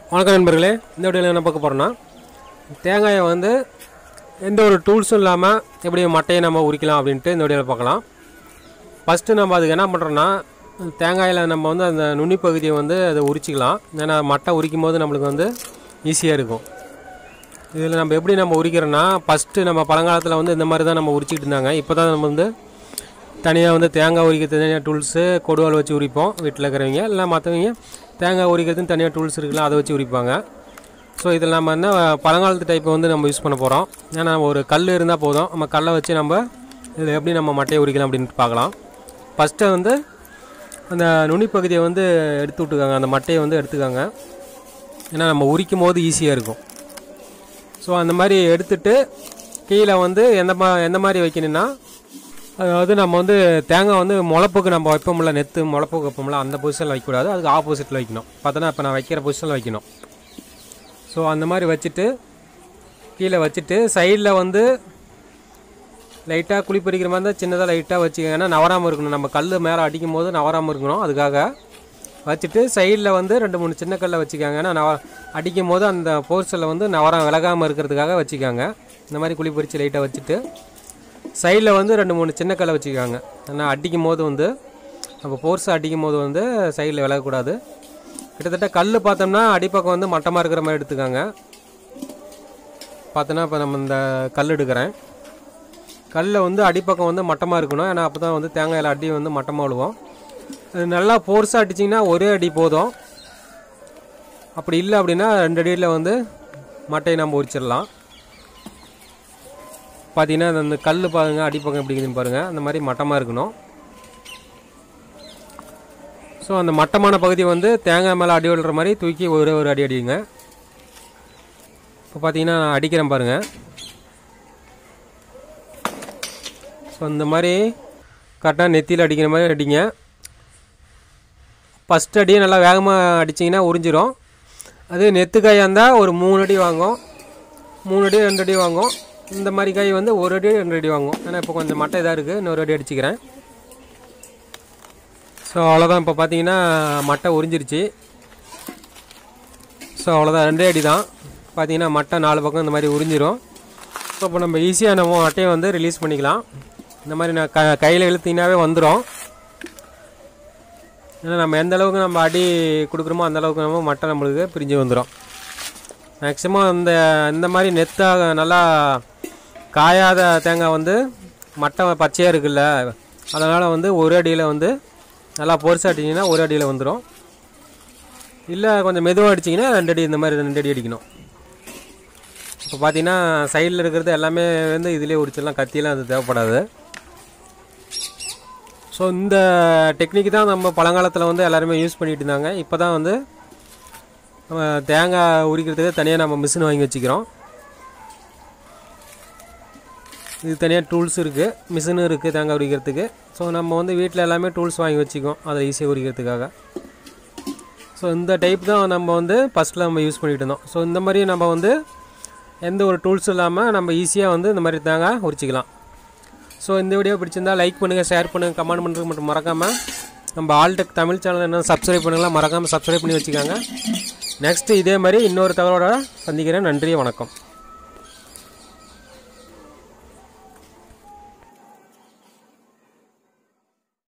வணக்கம் நண்பர்களே இந்த வீடியோவில் என்ன பார்க்க போகிறோன்னா தேங்காயை வந்து எந்த ஒரு டூல்ஸும் இல்லாமல் எப்படி மட்டையை நம்ம உரிக்கலாம் அப்படின்ட்டு இந்த வீடியோவில் பார்க்கலாம் ஃபஸ்ட்டு நம்ம அதுக்கு என்ன பண்ணுறோன்னா தேங்காயில் நம்ம வந்து அந்த நுனி பகுதியை வந்து அதை உரிச்சிக்கலாம் ஏன்னா மட்டை உரிக்கும் போது நம்மளுக்கு வந்து ஈஸியாக இருக்கும் இதில் நம்ம எப்படி நம்ம உரிக்கிறோன்னா ஃபஸ்ட்டு நம்ம பழங்காலத்தில் வந்து இந்த மாதிரி தான் நம்ம உரிச்சிக்கிட்டு இருந்தாங்க இப்போ தான் நம்ம வந்து தனியாக வந்து தேங்காய் உரிக்க தனியாக டூல்ஸு கொடுவால் வச்சு உரிப்போம் வீட்டில் இருக்கிறவங்க இல்லை மற்றவங்க தேங்காய் உரிக்கிறதுன்னு தனியாக டூல்ஸ் இருக்குல்ல அதை வச்சு உரிப்பாங்க ஸோ இதில் நம்ம என்ன பழங்காலத்து டைப்பை வந்து நம்ம யூஸ் பண்ண போகிறோம் ஏன்னா ஒரு கல் இருந்தால் போதும் நம்ம கல்லை வச்சு நம்ம இதில் எப்படி நம்ம மட்டையை உரிக்கலாம் அப்படின்ட்டு பார்க்கலாம் ஃபஸ்ட்டு வந்து அந்த நுனி பகுதியை வந்து எடுத்து விட்டுக்காங்க அந்த மட்டையை வந்து எடுத்துக்காங்க ஏன்னா நம்ம உரிக்கும் போது ஈஸியாக இருக்கும் ஸோ அந்த மாதிரி எடுத்துட்டு கீழே வந்து எந்த மா எந்த மாதிரி வைக்கணும்னா அதாவது நம்ம வந்து தேங்காய் வந்து முளப்புக்கு நம்ம வைப்போம்ல நெத்து முளப்புக்கு வைப்போம்ல அந்த பொசிஷனில் வைக்கக்கூடாது அதுக்கு ஆப்போசிட்டில் வைக்கணும் பார்த்தோன்னா இப்போ நான் வைக்கிற பொசிஷனில் வைக்கணும் ஸோ அந்த மாதிரி வச்சுட்டு கீழே வச்சுட்டு சைடில் வந்து லைட்டாக குழி பறிக்கிற மாதிரி இருந்தால் சின்னதாக லைட்டாக வச்சுக்கோங்க ஏன்னா நவராமல் இருக்கணும் நம்ம கல் மேலே அடிக்கும் போது நவராமல் இருக்கணும் அதுக்காக வச்சுட்டு சைடில் வந்து ரெண்டு மூணு சின்ன கல்லை வச்சுக்காங்க ஏன்னா நவ அடிக்கும் போது அந்த போர்ஸில் வந்து நவரம் விலகாமல் இருக்கிறதுக்காக வச்சுக்காங்க இந்த மாதிரி குழி பறித்து லைட்டாக வச்சுட்டு சைடில் வந்து ரெண்டு மூணு சின்ன கல்லை வச்சுக்காங்க ஏன்னா அடிக்கும் போது வந்து நம்ம போர்ஸை அடிக்கும் போது வந்து சைடில் விலகக்கூடாது கிட்டத்தட்ட கல் பார்த்தோம்னா அடிப்பக்கம் வந்து மட்டமாக இருக்கிற மாதிரி எடுத்துக்காங்க பார்த்தோன்னா இப்போ நம்ம இந்த கல் எடுக்கிறேன் கல்லில் வந்து அடிப்பக்கம் வந்து மட்டமாக இருக்கணும் ஏன்னா அப்போ தான் வந்து தேங்காயில் அடி வந்து மட்டமாக விழுவோம் அது நல்லா ஃபோர்ஸாக அடிச்சிங்கன்னா ஒரே அடி போதும் அப்படி இல்லை அப்படின்னா ரெண்டு அடியில் வந்து மட்டையை நம்ம உரிச்சிடலாம் பார்த்தீங்கன்னா அந்த கல் பாருங்க அடிப்பக்கம் எப்படி இருக்குதுன்னு பாருங்கள் அந்த மாதிரி மட்டமாக இருக்கணும் ஸோ அந்த மட்டமான பகுதி வந்து தேங்காய் மேலே அடி விழுற மாதிரி தூக்கி ஒரே ஒரு அடி அடிங்க இப்போ பார்த்தீங்கன்னா நான் அடிக்கிறேன் பாருங்கள் ஸோ இந்த மாதிரி கரெக்டாக நெத்தியில் அடிக்கிற மாதிரி அடிங்க ஃபஸ்ட் அடியே நல்லா வேகமாக அடிச்சிங்கன்னா உறிஞ்சிரும் அது நெத்து காயாக இருந்தால் ஒரு மூணு அடி வாங்கும் மூணு அடி ரெண்டு அடி வாங்கும் இந்த மாதிரி காய் வந்து ஒரு அடி ரெண்டு அடி வாங்கும் ஏன்னா இப்போ கொஞ்சம் மட்டை இதாக இருக்குது இன்னொரு அடி அடிச்சுக்கிறேன் ஸோ அவ்வளோதான் இப்போ பார்த்தீங்கன்னா மட்டை உறிஞ்சிருச்சு ஸோ அவ்வளோதான் ரெண்டே அடி தான் பார்த்தீங்கன்னா மட்டை நாலு பக்கம் இந்த மாதிரி உறிஞ்சிரும் ஸோ இப்போ நம்ம ஈஸியாக நம்ம மட்டையை வந்து ரிலீஸ் பண்ணிக்கலாம் இந்த மாதிரி நான் க கையில் இழுத்தினாவே வந்துடும் ஏன்னா நம்ம எந்த அளவுக்கு நம்ம அடி கொடுக்குறோமோ அந்த அளவுக்கு நம்ம மட்டை நம்மளுக்கு பிரிஞ்சு வந்துடும் மேக்ஸிமம் இந்த இந்த மாதிரி நெத்தாக நல்லா காயாத தேங்காய் வந்து மட்டை பச்சையாக இருக்குல்ல அதனால் வந்து ஒரு அடியில் வந்து நல்லா பொரிசா அடிச்சிங்கன்னா ஒரு அடியில் வந்துடும் இல்லை கொஞ்சம் மெதுவாக அடிச்சிங்கன்னா ரெண்டு அடி இந்த மாதிரி ரெண்டு அடி அடிக்கணும் இப்போ பார்த்தீங்கன்னா சைடில் இருக்கிறது எல்லாமே வந்து இதிலே உரிச்சிடலாம் கத்தியெல்லாம் அது தேவைப்படாது ஸோ இந்த டெக்னிக் தான் நம்ம பழங்காலத்தில் வந்து எல்லாருமே யூஸ் பண்ணிகிட்டு இருந்தாங்க இப்போ தான் வந்து நம்ம தேங்காய் உரிக்கிறதுக்கு தனியாக நம்ம மிஷின் வாங்கி வச்சுக்கிறோம் இது தனியாக டூல்ஸ் இருக்குது மிஷினும் இருக்குது தேங்காய் உரிக்கிறதுக்கு ஸோ நம்ம வந்து வீட்டில் எல்லாமே டூல்ஸ் வாங்கி வச்சுக்கோம் அதை ஈஸியாக உரிக்கிறதுக்காக ஸோ இந்த டைப் தான் நம்ம வந்து ஃபஸ்ட்டில் நம்ம யூஸ் பண்ணிகிட்டு இருந்தோம் ஸோ இந்த மாதிரி நம்ம வந்து எந்த ஒரு டூல்ஸும் இல்லாமல் நம்ம ஈஸியாக வந்து இந்த மாதிரி தேங்காய் உரிச்சிக்கலாம் ஸோ இந்த வீடியோ பிடிச்சிருந்தா லைக் பண்ணுங்கள் ஷேர் பண்ணுங்கள் கமெண்ட் பண்ணுறது மட்டும் மறக்காமல் நம்ம ஆல்டெக் தமிழ் சேனல் என்ன சப்ஸ்கிரைப் பண்ணுங்களா மறக்காமல் சப்ஸ்கிரைப் பண்ணி வச்சுக்கோங்க நெக்ஸ்ட்டு இதே மாதிரி இன்னொரு தகவலோட சந்திக்கிறேன் நன்றி வணக்கம்